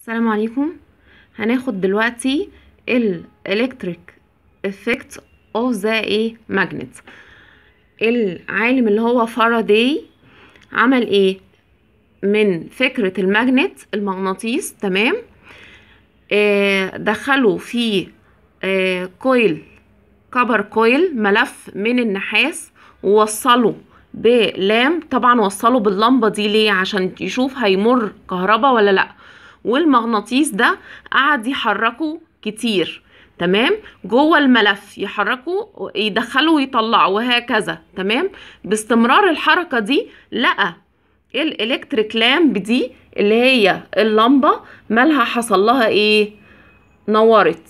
السلام عليكم هناخد دلوقتي ال electric effect of the ايه magnet العالم اللي هو فاراداي عمل ايه من فكرة الماجنت المغناطيس تمام آه دخله في آه كويل كبر كويل ملف من النحاس ووصله بلام طبعا وصله باللمبة دي ليه عشان يشوف هيمر كهرباء ولا لأ والمغناطيس ده قعد يحركه كتير تمام جوه الملف يحركه يدخله ويطلعه وهكذا تمام باستمرار الحركة دي لقى الالكتريك لامب دي اللي هي اللمبة مالها حصل لها ايه نورت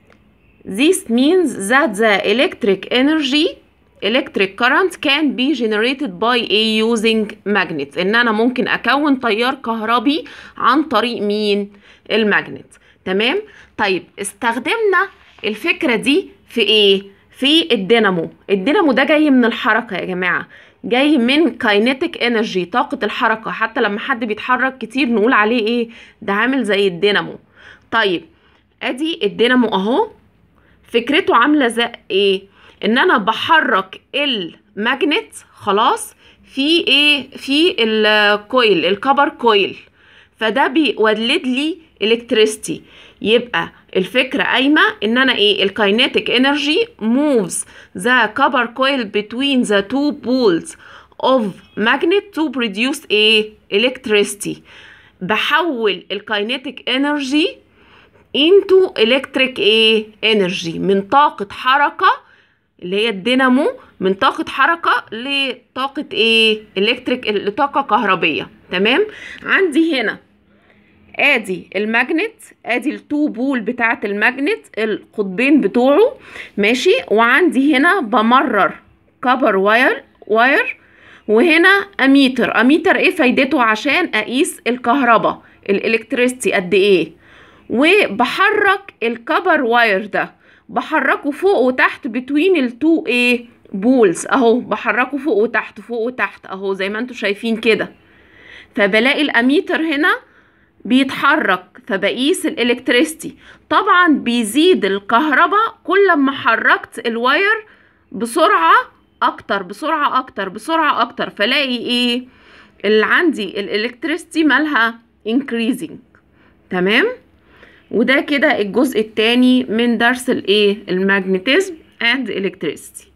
This means that the electric energy electric current can be generated by a using magnet ان انا ممكن اكون تيار كهربي عن طريق مين الماجنت تمام طيب استخدمنا الفكرة دي في ايه في الدينامو الدينامو ده جاي من الحركة يا جماعة جاي من كاينيتيك انرجي طاقة الحركة حتى لما حد بيتحرك كتير نقول عليه ايه ده عامل زي الدينامو طيب ادي الدينامو اهو فكرته عاملة زي ايه ان انا بحرك الماجنت خلاص في ايه في الكويل الكبر كويل فده بيولد لي الكتريستي يبقى الفكرة قايمة ان انا ايه الكاينيتيك انرجي moves the copper coil between the two poles of magnet to produce ايه electricity بحول الكاينيتيك انرجي into electric ايه energy من طاقة حركة اللي هي الدينامو من طاقة حركة لطاقة ايه الكتريك لطاقة كهربية تمام عندي هنا ادي الماجنت ادي التو بول بتاعة الماجنت القطبين بتوعه ماشي وعندي هنا بمرر كبر واير واير وهنا اميتر اميتر ايه فايدته عشان اقيس الكهرباء الالكتريستي قد ايه وبحرك الكبر واير ده بحركه فوق وتحت بتوين التو ايه بولز اهو بحركه فوق وتحت فوق وتحت اهو زي ما انتم شايفين كده فبلاقي الاميتر هنا بيتحرك فبقيس الالكتريستي طبعا بيزيد الكهرباء كل ما حركت الواير بسرعة اكتر بسرعة اكتر بسرعة اكتر فلاقي ايه اللي عندي الالكتريستي مالها increasing تمام وده كده الجزء الثاني من درس الايه الماجنتيزم اند الكتريستي